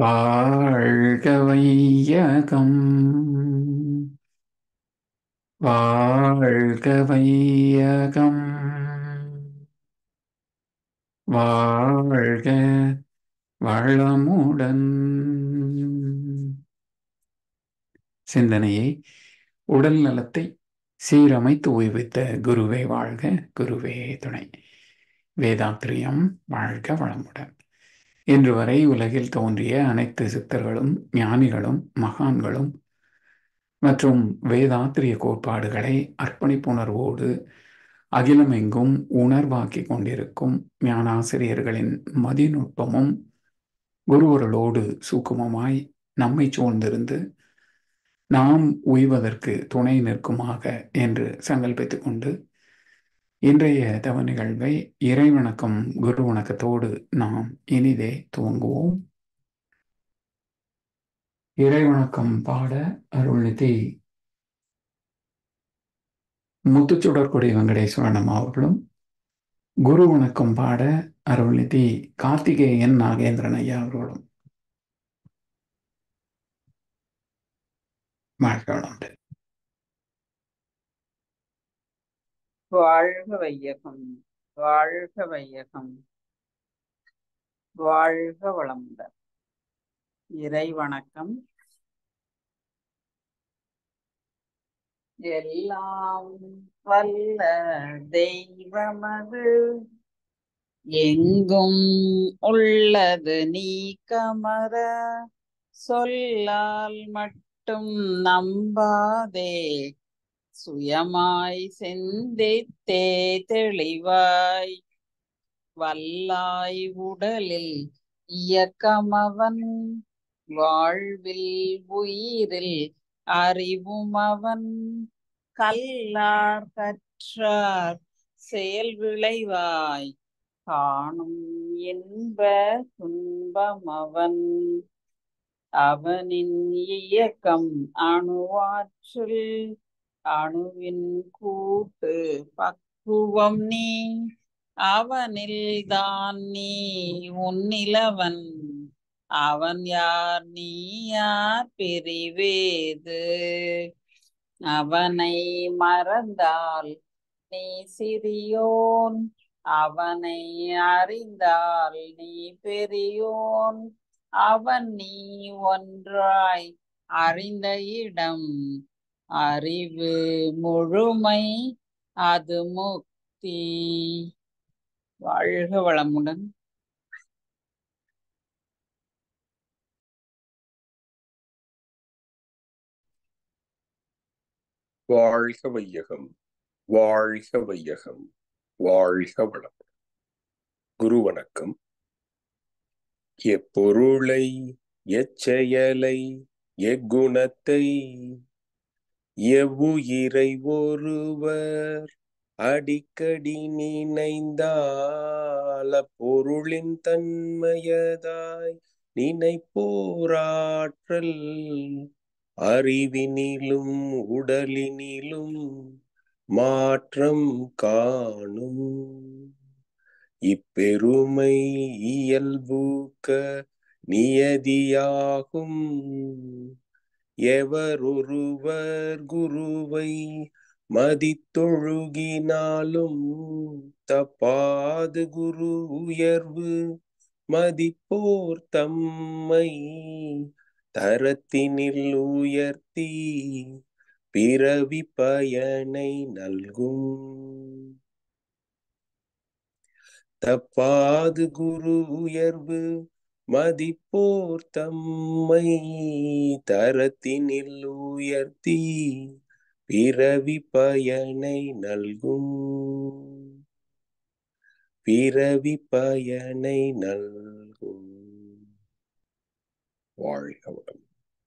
வாழ்க வையகம் வாழ்க வையகம் வாழ்க வளமுடன் சிந்தனையை உடல் நலத்தை சீரமைத்து ஓய்வித்த குருவே வாழ்க குருவே துணை வேதாத்திரியம் வாழ்க வளமுடன் இன்று வரை உலகில் தோன்றிய அனைத்து சித்தர்களும் ஞானிகளும் மகான்களும் மற்றும் வேதாத்திரிய கோட்பாடுகளை அர்ப்பணிப்புணர்வோடு அகிலமெங்கும் உணர்வாக்கி கொண்டிருக்கும் ஞானாசிரியர்களின் மதிநுட்பமும் குருவர்களோடு சூக்குமமாய் நம்மை சூழ்ந்திருந்து நாம் உய்வதற்கு துணை நிற்குமாக என்று சங்கல்பித்துக் கொண்டு இன்றைய தவ நிகழ்வை இறைவணக்கம் குரு வணக்கத்தோடு நாம் இனிதே துவங்குவோம் இறைவணக்கம் பாட அருள்நிதி முத்துச்சுடற்குடி வெங்கடேஸ்வரனம் அவர்களும் குரு வணக்கம் பாட அருள்நிதி கார்த்திகேயன் நாகேந்திரன் ஐயா அவர்களும் வாழ்க்கை வாழ்க வையகம் வாழ்க வையகம் வாழ்க வளமுடன் இறை வணக்கம் எல்லாம் வல்ல தெய்வமது எங்கும் உள்ளது நீ கமர சொல்லால் மட்டும் நம்பாதே சுயமாய் செந்தித்தே தெளிவாய் வல்லாய் உடலில் இயக்கமவன் வாழ்வில் உயிரில் அறிவும் அவன் கல்லார் கற்றார் செயல் விளைவாய் காணும் என்ப துன்பம் அவன் அவனின் இயக்கம் அணுவாற்றில் அணுவின் கூட்டு பக்குவம் நீ அவனில் தான் நீ உன்னிலவன் அவன் யார் நீ யார் பிரிவேது அவனை மறந்தால் நீ சிறியோன் அவனை அறிந்தால் நீ பெரியோன் அவன் நீ ஒன்றாய் அறிந்த இடம் அறிவு முழுமை அது முக்தி வாழ்க வளமுடன் வாழ்க வையகம் வாழ்க வையகம் வாழ்க வளம் குரு வணக்கம் எப்பொருளை எச்செயலை எக்குணத்தை எவ்வுயிரை ஒருவர் அடிக்கடி நினைந்தால பொருளின் தன்மையதாய் நினைப்போராற்றல் அறிவினிலும் உடலினிலும் மாற்றம் காணும் இப்பெருமை இயல்பூக்க நியதியாகும் எவரொருவர் குருவை மதித்தொழுகினாலும் தப்பாது குரு உயர்வு மதிப்போர் தம்மை தரத்தினில் உயர்த்தி பிறவி பயனை நல்கும் தப்பாது குரு உயர்வு மதிப்போர் தம்மை தரத்தினில் உயர்த்தி பிறவி பயனை நல்கும் பிறவி பயனை நல்கும் வாழ்க வளம்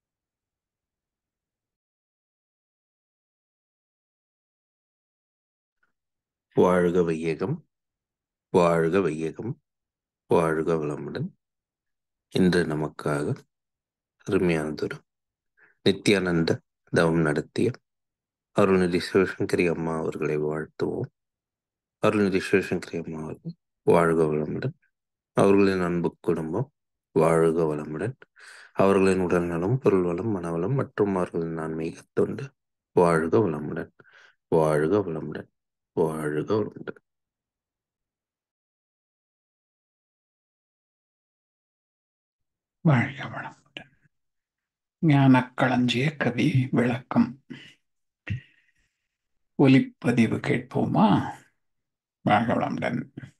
வாழ்க வையகம் வாழ்க வையகம் வாழ்க வளமுடன் இன்று நமக்காக அருமையானதொரு நித்யானந்த தவம் நடத்திய அருள்நிதி சிவசங்கரி அம்மா அவர்களை வாழ்த்துவோம் அருள்நிதி சிவசங்கரி அம்மா அவர்கள் வாழ்க வளமுடன் அவர்களின் அன்பு குடும்பம் வாழ்க வளமுடன் அவர்களின் உடல் நலம் பொருள் வளம் மனவளம் மற்றும் அவர்களின் ஆன்மீக தொண்டு வாழ்க வளமுடன் வாழ்க வளமுடன் வாழ்க வளமுடன் வாழ்க வளமுடன் ஞானக்களஞ்சிய கவி விளக்கம் ஒலிப்பதிவு கேட்போமா வாழ்க வளமுடன்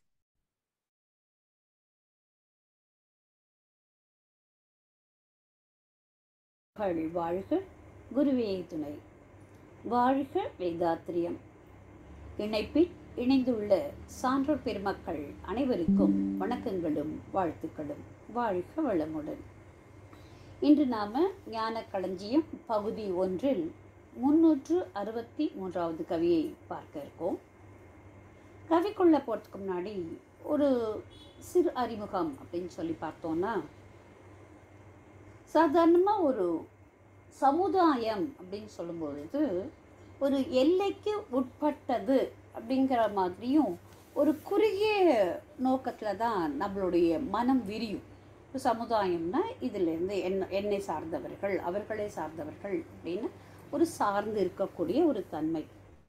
புகழ் வாழ்க குருவே துணை வாழ்க வேதாத்திரியம் இணைப்பில் இணைந்துள்ள சான்றோர் பெருமக்கள் அனைவருக்கும் வணக்கங்களும் வாழ்த்துக்களும் வாழ்க வளமுடன் இன்று நாம ஞான களஞ்சியம் பகுதி ஒன்றில் முன்னூற்று அறுபத்தி மூன்றாவது கவியை பார்க்க இருக்கோம் கவிக்குள்ள போகிறதுக்கு முன்னாடி ஒரு சிறு அறிமுகம் அப்படின்னு சொல்லி பார்த்தோன்னா சாதாரணமாக ஒரு சமுதாயம் அப்படின்னு சொல்லும்பொழுது ஒரு எல்லைக்கு உட்பட்டது அப்படிங்கிற மாதிரியும் ஒரு குறுகிய நோக்கத்தில் தான் நம்மளுடைய மனம் விரியும் ஒரு சமுதாயம்னா இதிலேருந்து என்ன என்னை சார்ந்தவர்கள் அவர்களை சார்ந்தவர்கள் அப்படின்னு ஒரு சார்ந்து இருக்கக்கூடிய ஒரு தன்மை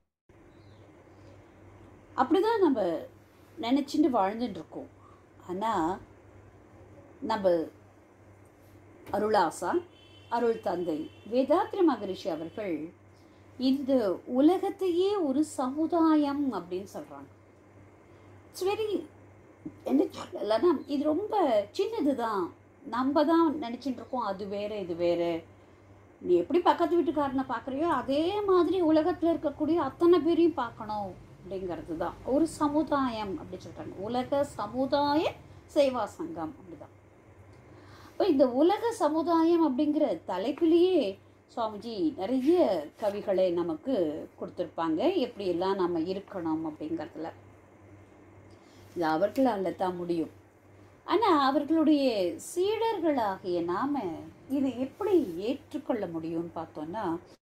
அப்படிதான் நம்ம நினச்சிட்டு வாழ்ந்துட்டு இருக்கோம் ஆனால் நம்ம அருளாசான் அருள் தந்தை வேதாத்ரி மகரிஷி அவர்கள் இந்த உலகத்தையே ஒரு சமுதாயம் அப்படின்னு சொல்கிறாங்க இட்ஸ் வெரி என்ன சொல்லலைன்னா இது ரொம்ப சின்னது தான் நம்ம தான் நினச்சிட்டு இருக்கோம் அது வேறு இது வேறு நீ எப்படி பக்கத்து வீட்டுக்காரனை பார்க்குறியோ அதே மாதிரி உலகத்தில் இருக்கக்கூடிய அத்தனை பேரையும் பார்க்கணும் அப்படிங்கிறது தான் ஒரு சமுதாயம் அப்படி சொல்கிறாங்க உலக சமுதாய சேவா சங்கம் அப்படிதான் இப்போ இந்த உலக சமுதாயம் அப்படிங்கிற தலைப்பிலேயே சுவாமிஜி நிறைய கவிகளை நமக்கு கொடுத்துருப்பாங்க எப்படியெல்லாம் நம்ம இருக்கணும் அப்படிங்கிறதுல இது அவர்களால் தான் முடியும் ஆனால் அவர்களுடைய சீடர்களாகிய நாம் இதை எப்படி ஏற்றுக்கொள்ள முடியும்னு பார்த்தோன்னா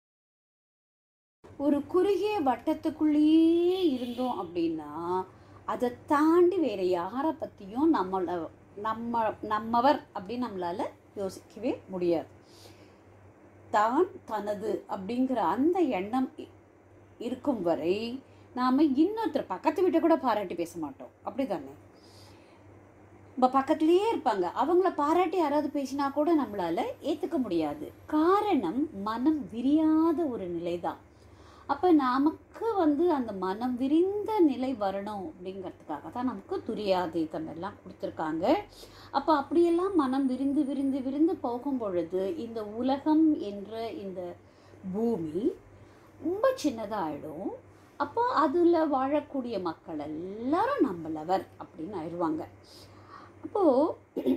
ஒரு குறுகிய வட்டத்துக்குள்ளேயே இருந்தோம் அப்படின்னா அதை தாண்டி வேற யாரை பற்றியும் நம்மளை நம்ம நம்மவர் அப்படின்னு நம்மளால யோசிக்கவே முடியாது தான் தனது அப்படிங்கிற அந்த எண்ணம் இ- இருக்கும் வரை நாம் இன்னொருத்தர் பக்கத்து வீட்டை கூட பாராட்டி பேச மாட்டோம் அப்படி தானே இப்போ பக்கத்துலேயே இருப்பாங்க அவங்கள பாராட்டி யாராவது பேசினா கூட நம்மளால ஏற்றுக்க முடியாது காரணம் மனம் விரியாத ஒரு நிலை தான் அப்போ நமக்கு வந்து அந்த மனம் விரிந்த நிலை வரணும் அப்படிங்கிறதுக்காக தான் நமக்கு துரியாதீதம் எல்லாம் கொடுத்துருக்காங்க அப்போ அப்படியெல்லாம் மனம் விரிந்து விரிந்து விரிந்து போகும் பொழுது இந்த உலகம் என்ற இந்த பூமி ரொம்ப சின்னதாகிடும் அப்போ அதில் வாழக்கூடிய மக்கள் எல்லாரும் நம்மளவர் அப்படின்னு ஆயிடுவாங்க அப்போது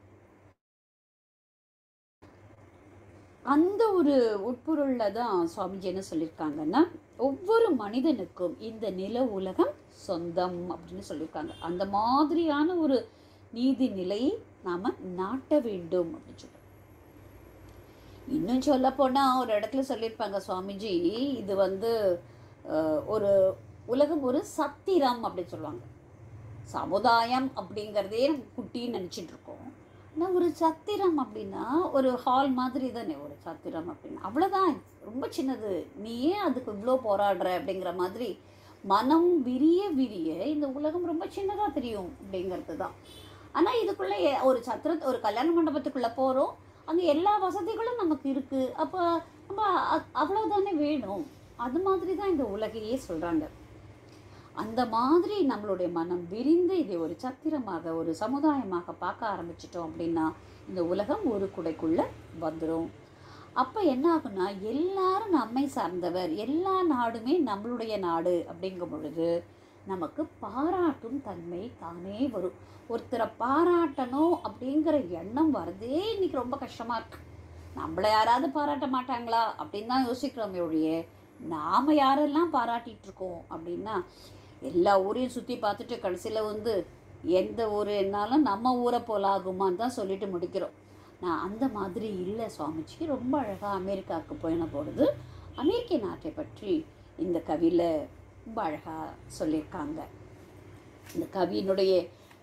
அந்த ஒரு உட்பொருளில் தான் சுவாமிஜி என்ன சொல்லியிருக்காங்கன்னா ஒவ்வொரு மனிதனுக்கும் இந்த நில உலகம் சொந்தம் அப்படின்னு சொல்லியிருக்காங்க அந்த மாதிரியான ஒரு நீதி நிலையை நாம் நாட்ட வேண்டும் அப்படின்னு சொல்றாங்க இன்னும் சொல்ல போனால் ஒரு இடத்துல சொல்லியிருப்பாங்க சுவாமிஜி இது வந்து அஹ், ஒரு உலகம் ஒரு சத்திரம் அப்படின்னு சொல்லுவாங்க சமுதாயம் அப்படிங்கிறதே நம்ம குட்டின்னு நினச்சிட்டு இருக்கோம் ஆனால் ஒரு சத்திரம் அப்படின்னா ஒரு ஹால் மாதிரி தானே ஒரு சத்திரம் அப்படின்னா அவ்வளோதான் ரொம்ப சின்னது நீ ஏன் அதுக்கு இவ்வளோ போராடுற அப்படிங்கிற மாதிரி மனம் விரிய விரிய இந்த உலகம் ரொம்ப சின்னதாக தெரியும் அப்படிங்கிறது தான் ஆனால் இதுக்குள்ளே எ- ஒரு சத்திர ஒரு கல்யாண மண்டபத்துக்குள்ளே போகிறோம் அங்கே எல்லா வசதிகளும் நமக்கு இருக்குது அப்போ நம்ம அ- அவ்வளவுதானே வேணும் அது மாதிரி தான் இந்த உலகையே சொல்கிறாங்க அந்த மாதிரி நம்மளுடைய மனம் விரிந்து இதை ஒரு சத்திரமாக ஒரு சமுதாயமாக பார்க்க ஆரம்பிச்சிட்டோம் அப்படின்னா இந்த உலகம் ஒரு குடைக்குள்ள வந்துடும் அப்போ என்ன ஆகும்னா எல்லாரும் நம்மை சார்ந்தவர் எல்லா நாடுமே நம்மளுடைய நாடு அப்படிங்கும் பொழுது நமக்கு பாராட்டும் தன்மை தானே வரும் ஒருத்தரை பாராட்டணும் அப்படிங்கிற எண்ணம் வரதே இன்னைக்கு ரொம்ப கஷ்டமாக இருக்கு நம்மளை யாராவது பாராட்ட மாட்டாங்களா அப்படின்னு தான் யோசிக்கிறோமே ஒழிய நாம் யாரெல்லாம் பாராட்டிட்டு இருக்கோம் அப்படின்னா எல்லா ஊரையும் சுற்றி பார்த்துட்டு கடைசியில் வந்து எந்த ஊர் என்னாலும் நம்ம ஊரை போல ஆகுமான்னு தான் சொல்லிட்டு முடிக்கிறோம் நான் அந்த மாதிரி இல்லை சுவாமிஜி ரொம்ப அழகாக அமெரிக்காவுக்கு போயின பொழுது அமெரிக்க நாட்டை பற்றி இந்த கவியில் ரொம்ப அழகாக சொல்லியிருக்காங்க இந்த கவியினுடைய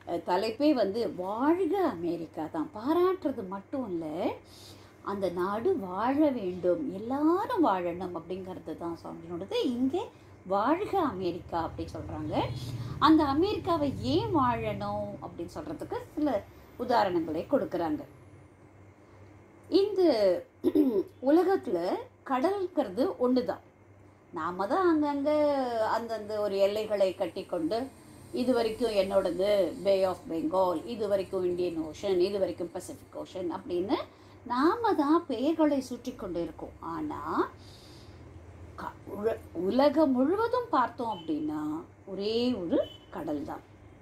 அஹ், தலைப்பே வந்து வாழ்க அமெரிக்கா தான் பாராட்டுறது மட்டும் இல்லை அந்த நாடு வாழ வேண்டும் எல்லாரும் வாழணும் அப்படிங்கிறது தான் சுவாமிஜினோடது இங்கே வாழ்க அமெரிக்கா அப்படி சொல்கிறாங்க அந்த அமெரிக்காவை ஏன் வாழணும் அப்படின்னு சொல்கிறதுக்கு சில உதாரணங்களை கொடுக்குறாங்க இந்த உலகத்தில் கடல்ங்கிறது ஒன்று தான் நாம் தான் அங்கங்கே அந்தந்த ஒரு எல்லைகளை கட்டிக்கொண்டு இது வரைக்கும் என்னோடது பே ஆஃப் பெங்கால் இது வரைக்கும் இந்தியன் ஓஷன் இது வரைக்கும் பசிபிக் ஓஷன் அப்படின்னு நாம தான் பெயர்களை சுற்றி கொண்டு இருக்கோம் ஆனால் க- உல- உலகம் முழுவதும் பார்த்தோம் அப்படின்னா ஒரே ஒரு கடல் தான்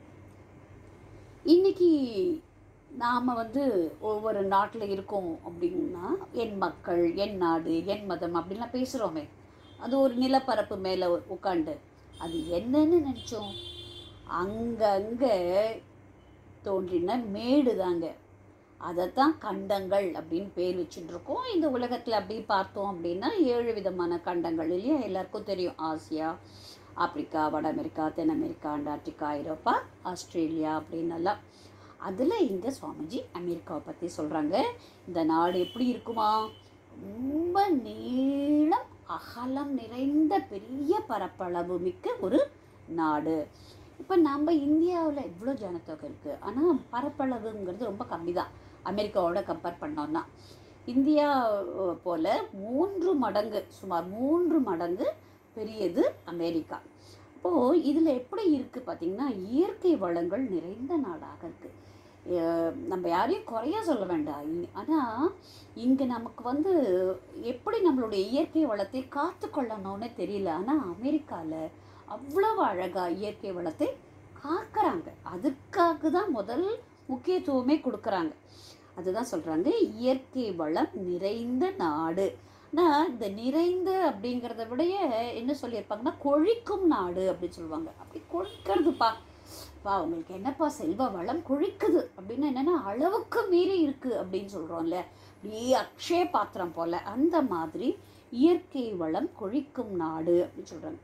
இன்னைக்கு நாம் வந்து ஒவ்வொரு நாட்டில் இருக்கோம் அப்படின்னா என் மக்கள் என் நாடு என் மதம் அப்படின்லாம் பேசுகிறோமே அது ஒரு நிலப்பரப்பு மேலே உட்காந்து அது என்னன்னு நினச்சோம் அங்கங்கே தோன்றின மேடு தாங்க அதைத்தான் கண்டங்கள் அப்படின்னு பேர் வச்சுட்டு இருக்கோம் இந்த உலகத்தில் அப்படி பார்த்தோம் அப்படின்னா ஏழு விதமான கண்டங்கள் இல்லையா எல்லாருக்கும் தெரியும் ஆசியா ஆப்பிரிக்கா வட அமெரிக்கா தென் அமெரிக்கா அண்டார்டிகா ஐரோப்பா ஆஸ்திரேலியா அப்படின்னு எல்லாம் அதில் இங்கே சுவாமிஜி அமெரிக்காவை பற்றி சொல்கிறாங்க இந்த நாடு எப்படி இருக்குமா ரொம்ப நீளம் அகலம் நிறைந்த பெரிய பரப்பளவு மிக்க ஒரு நாடு இப்போ நம்ம இந்தியாவில் இவ்வளோ ஜனத்தொகை இருக்குது ஆனால் பரப்பளவுங்கிறது ரொம்ப கம்மி தான் அமெரிக்காவோட கம்பேர் பண்ணோம்னா இந்தியா அஹ், போல மூன்று மடங்கு சுமார் மூன்று மடங்கு பெரியது அமெரிக்கா இப்போது இதில் எப்படி இருக்குது பார்த்திங்கன்னா இயற்கை வளங்கள் நிறைந்த நாடாக இருக்குது நம்ம யாரையும் குறைய சொல்ல வேண்டாம் ஆனால் இங்கே நமக்கு வந்து எப்படி நம்மளுடைய இயற்கை வளத்தை காத்து கொள்ளணும்னு தெரியல ஆனால் அமெரிக்காவில் அவ்வளவு அழகாக இயற்கை வளத்தை காக்கிறாங்க அதுக்காக தான் முதல் முக்கியத்துவமே கொடுக்குறாங்க அதுதான் சொல்கிறாங்க இயற்கை வளம் நிறைந்த நாடு ஆனால் இந்த நிறைந்த அப்படிங்கிறத விடைய என்ன சொல்லியிருப்பாங்கன்னா கொழிக்கும் நாடு அப்படின்னு சொல்லுவாங்க அப்படி கொழிக்கிறதுப்பா பா உங்களுக்கு என்னப்பா செல்வ வளம் கொழிக்குது அப்படின்னு என்னென்னா அளவுக்கு மீறி இருக்குது அப்படின்னு சொல்கிறோம்ல அப்படியே அக்ஷய பாத்திரம் போல் அந்த மாதிரி இயற்கை வளம் கொழிக்கும் நாடு அப்படின்னு சொல்கிறாங்க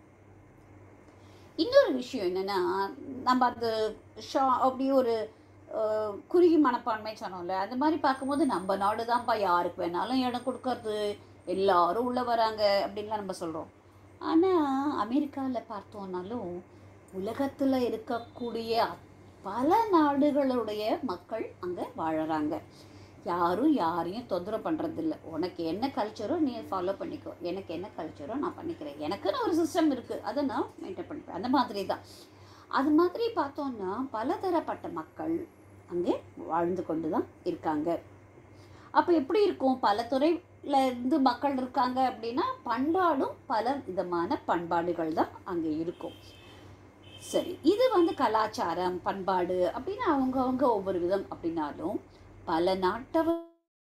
இன்னொரு விஷயம் என்னென்னா நம்ம அந்த ஷா அப்படி ஒரு அஹ், குறுகி மனப்பான்மை சொன்னோம்ல அந்த மாதிரி பார்க்கும்போது நம்ம நாடு தான்ப்பா யாருக்கு வேணாலும் இடம் கொடுக்கறது எல்லாரும் உள்ளே வராங்க அப்படின்லாம் நம்ம சொல்கிறோம் ஆனால் அமெரிக்காவில் பார்த்தோம்னாலும் உலகத்தில் இருக்கக்கூடிய பல நாடுகளுடைய மக்கள் அங்கே வாழறாங்க யாரும் யாரையும் தொந்தரவு பண்ணுறதில்ல உனக்கு என்ன கல்ச்சரோ நீ ஃபாலோ பண்ணிக்கோ எனக்கு என்ன கல்ச்சரோ நான் பண்ணிக்கிறேன் எனக்குன்னு ஒரு சிஸ்டம் இருக்குது அதை நான் மெயின்டைன் பண்ணிப்பேன் அந்த மாதிரி தான் அது மாதிரி பார்த்தோன்னா பலதரப்பட்ட மக்கள் அங்கே வாழ்ந்து கொண்டு தான் இருக்காங்க அப்போ எப்படி இருக்கும் பல துறையில இருந்து மக்கள் இருக்காங்க அப்படின்னா பண்பாடும் பல விதமான பண்பாடுகள் தான் அங்கே இருக்கும் சரி இது வந்து கலாச்சாரம் பண்பாடு அப்படின்னு அவங்கவங்க ஒவ்வொரு விதம் அப்படின்னாலும் பல நாட்டவர்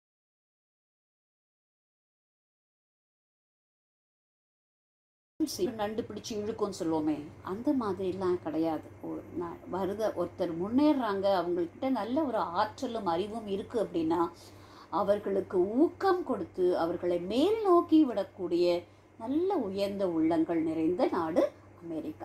சி- நண்டு பிடிச்சி இழுக்கும்னு சொல்லுவோமே அந்த மாதிரிலாம் கிடையாது ஒரு ந- வருத ஒருத்தர் முன்னேறுறாங்க அவங்கக்கிட்ட நல்ல ஒரு ஆற்றலும் அறிவும் இருக்குது அப்படின்னா அவர்களுக்கு ஊக்கம் கொடுத்து அவர்களை மேல் நோக்கி விடக்கூடிய நல்ல உயர்ந்த உள்ளங்கள் நிறைந்த நாடு அமெரிக்கா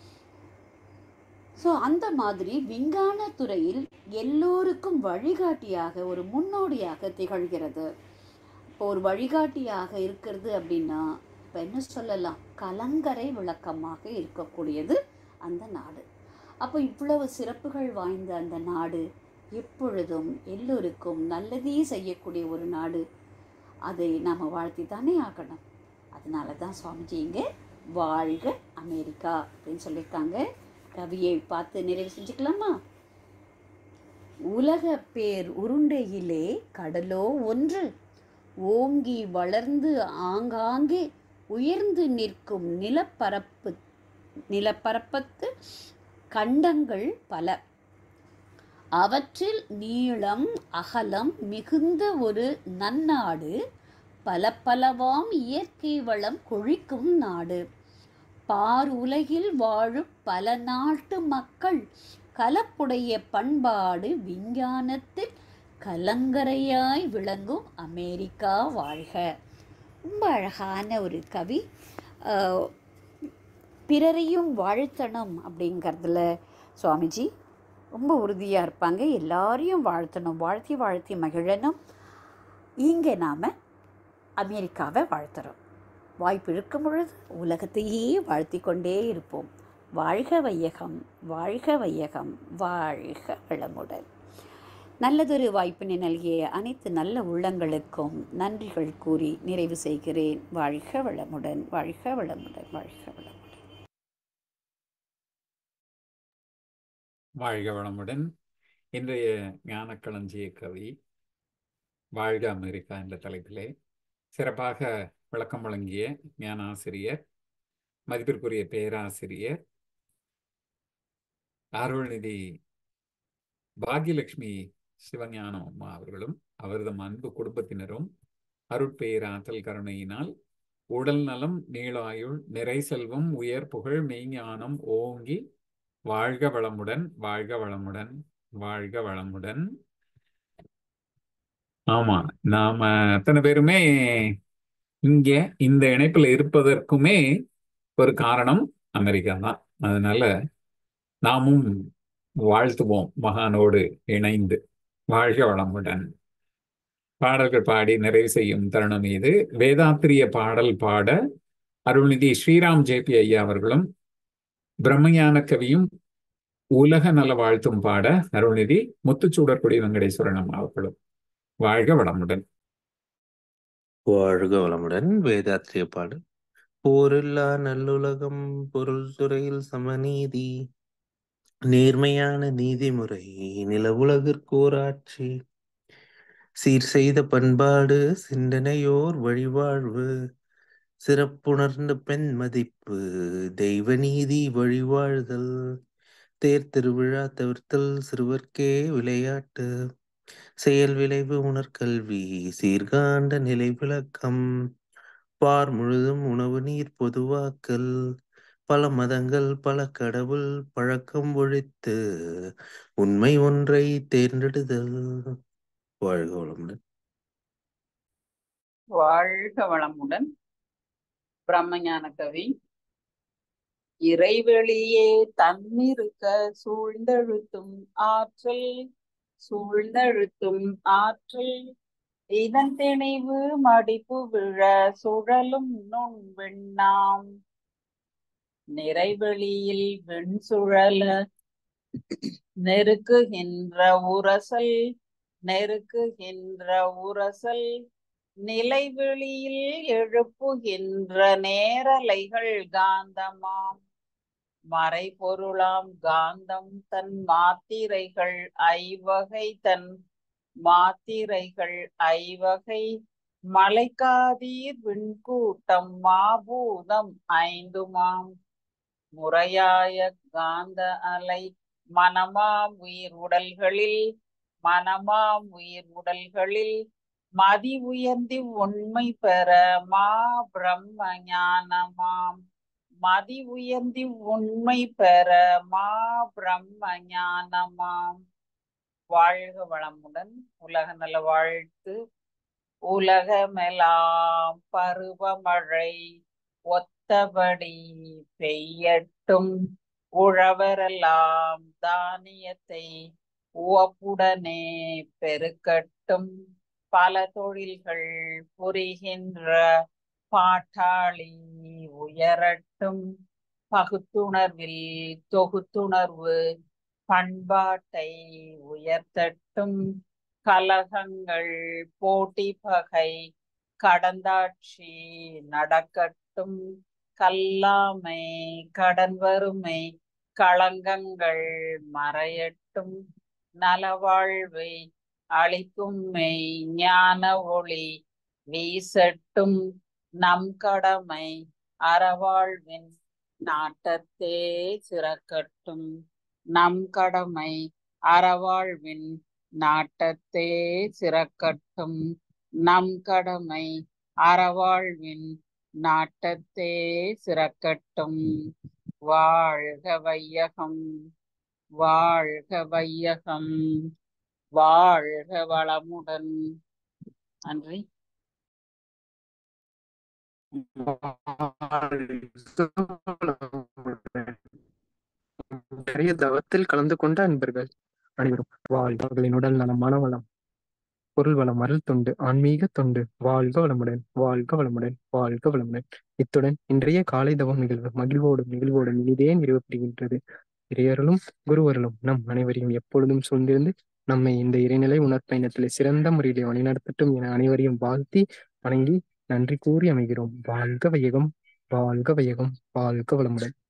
ஸோ அந்த மாதிரி விஞ்ஞான துறையில் எல்லோருக்கும் வழிகாட்டியாக ஒரு முன்னோடியாக திகழ்கிறது இப்போ ஒரு வழிகாட்டியாக இருக்கிறது அப்படின்னா இப்போ என்ன சொல்லலாம் கலங்கரை விளக்கமாக இருக்கக்கூடியது அந்த நாடு அப்போ இவ்வளவு சிறப்புகள் வாய்ந்த அந்த நாடு எப்பொழுதும் எல்லோருக்கும் நல்லதே செய்யக்கூடிய ஒரு நாடு அதை நாம் வாழ்த்தி தானே ஆகணும் அதனால தான் சுவாமிஜி இங்கே வாழ்க அமெரிக்கா அப்படின்னு சொல்லியிருக்காங்க கவியை பார்த்து நிறைவு செஞ்சுக்கலாமா உலக பேர் உருண்டையிலே கடலோ ஒன்று ஓங்கி வளர்ந்து ஆங்காங்கே உயர்ந்து நிற்கும் நிலப்பரப்பு நிலப்பரப்பத்து கண்டங்கள் பல அவற்றில் நீளம் அகலம் மிகுந்த ஒரு நன்னாடு பல பலவாம் இயற்கை வளம் கொழிக்கும் நாடு பார் உலகில் வாழும் பல நாட்டு மக்கள் கலப்புடைய பண்பாடு விஞ்ஞானத்தில் கலங்கரையாய் விளங்கும் அமெரிக்கா வாழ்க ரொம்ப அழகான ஒரு கவி ஆஹ், பிறரையும் வாழ்த்தணும் அப்படிங்கிறதுல சுவாமிஜி ரொம்ப உறுதியாக இருப்பாங்க எல்லாரையும் வாழ்த்தணும் வாழ்த்தி வாழ்த்தி மகிழணும் இங்கே நாம் அமெரிக்காவை வாழ்த்துறோம் வாய்ப்பு இருக்கும் பொழுது உலகத்தையே வாழ்த்தி கொண்டே இருப்போம் வாழ்க வையகம் வாழ்க வையகம் வாழ்க வளமுடன் நல்லதொரு வாய்ப்பினை நல்கிய அனைத்து நல்ல உள்ளங்களுக்கும் நன்றிகள் கூறி நிறைவு செய்கிறேன் வாழ்க வளமுடன் வாழ்க வளமுடன் வாழ்க வளமுடன் வாழ்க வளமுடன் இன்றைய ஞானக்களஞ்சிய கவி வாழ்க அமெரிக்கா என்ற தலைப்பிலே சிறப்பாக விளக்கம் வழங்கிய ஞான ஆசிரியர் மதிப்பிற்குரிய பேராசிரியர் அருள்நிதி பாக்யலட்சுமி சிவஞானம் அம்மா அவர்களும் அவரது அன்பு குடும்பத்தினரும் அருட்பேராற்றல் கருணையினால் உடல் நலம் நீளாயுள் நிறை செல்வம் உயர் புகழ் மெய்ஞானம் ஓங்கி வாழ்க வளமுடன் வாழ்க வளமுடன் வாழ்க வளமுடன் ஆமா நாம அத்தனை பேருமே இங்க இந்த இணைப்புல இருப்பதற்குமே ஒரு காரணம் அமெரிக்கா தான் அதனால நாமும் வாழ்த்துவோம் மகானோடு இணைந்து வாழ்க வளமுடன் பாடல்கள் பாடி நிறைவு செய்யும் தருணம் இது வேதாத்திரிய பாடல் பாட அருள்நிதி ஸ்ரீராம் ஜேபி ஐயா அவர்களும் பிரம்மஞான கவியும் உலக நல வாழ்த்தும் பாட அருள்நிதி முத்துச்சூடற்குடி வெங்கடேஸ்வரன் அம்மா அவர்களும் வாழ்க வளமுடன் வாழ்க வளமுடன் வேதாத்திரிய பாடல் போரில்லா நல்லுலகம் பொருள் துறையில் சமநீதி நேர்மையான நீதிமுறை நிலவுலகிற்கோராட்சி சீர் செய்த பண்பாடு சிந்தனையோர் வழிவாழ்வு சிறப்புணர்ந்த பெண் மதிப்பு தெய்வ நீதி வழிவாழ்தல் தேர் திருவிழா தவிர்த்தல் சிறுவர்க்கே விளையாட்டு செயல் விளைவு உணர்கல்வி சீர்காண்ட நிலை விளக்கம் பார் முழுதும் உணவு நீர் பொதுவாக்கல் பல மதங்கள் பல கடவுள் பழக்கம் ஒழித்து உண்மை ஒன்றை தேர்ந்தெடுதல் வாழ்க வளமுடன் வாழ்க வளமுடன் பிரம்மஞான கவி இறைவெளியே தன்னிருக்க சூழ்ந்தழுத்தும் ஆற்றல் சூழ்ந்தழுத்தும் ஆற்றல் இதன் திணிவு மடிப்பு விழ சுழலும் நுண் விண்ணாம் நிறைவெளியில் வெண் சுழல நெருக்குகின்ற உரசல் நெருக்குகின்ற உரசல் நிலைவெளியில் எழுப்புகின்ற நேரலைகள் காந்தமாம் மறைபொருளாம் காந்தம் தன் மாத்திரைகள் ஐவகை தன் மாத்திரைகள் ஐவகை மலைக்காதீர் விண்கூட்டம் மாபூதம் ஐந்துமாம் முறையாய காந்த அலை மனமாம் உயிர் உடல்களில் மனமாம் உயிர் உடல்களில் மதி உயர்ந்தி உண்மை பெற மா பிரம்ம ஞானமாம் மதி உயர்ந்தி உண்மை பெற மா பிரம்ம ஞானமாம் வாழ்க வளமுடன் உலக நல வாழ்த்து உலகமெல்லாம் பருவமழை ஒத்தபடி பெய்யட்டும் உழவரெல்லாம் தானியத்தை உவப்புடனே பெருக்கட்டும் பல தொழில்கள் புரிகின்ற பாட்டாளி உயரட்டும் பகுத்துணர்வில் தொகுத்துணர்வு பண்பாட்டை உயர்த்தட்டும் கலகங்கள் போட்டி பகை கடந்தாட்சி நடக்கட்டும் கல்லாமை கடன் வறுமை களங்கங்கள் மறையட்டும் நலவாழ்வை அளிக்கும் மெய் ஞான ஒளி வீசட்டும் நம் கடமை அறவாழ்வின் நாட்டத்தே சிறக்கட்டும் நம் கடமை அறவாழ்வின் நாட்டத்தே சிறக்கட்டும் நம் கடமை அறவாழ்வின் நாட்டத்தே சிறக்கட்டும் வாழ்க வையகம் வாழ்க வையகம் வாழ்க வளமுடன் நன்றி நிறைய தவத்தில் கலந்து கொண்ட அன்பர்கள் அனைவரும் வாழ்க அவர்களின் உடல் நலம் மனவளம் பொருள் வளம் அருள் தொண்டு ஆன்மீக தொண்டு வாழ்க வளமுடன் வாழ்க வளமுடன் வாழ்க வளமுடன் இத்துடன் இன்றைய காலை தவம் நிகழ்வு மகிழ்வோடும் நிகழ்வோடும் இனிதே நிறைவுறுகின்றது இறையருளும் குருவருளும் நம் அனைவரையும் எப்பொழுதும் சூழ்ந்திருந்து நம்மை இந்த இறைநிலை உணர்ப்பயணத்திலே சிறந்த முறையிலே வழிநடத்தட்டும் என அனைவரையும் வாழ்த்தி வணங்கி நன்றி கூறி அமைகிறோம் வாழ்க வையகம் வாழ்க வையகம் வாழ்க வளமுடன்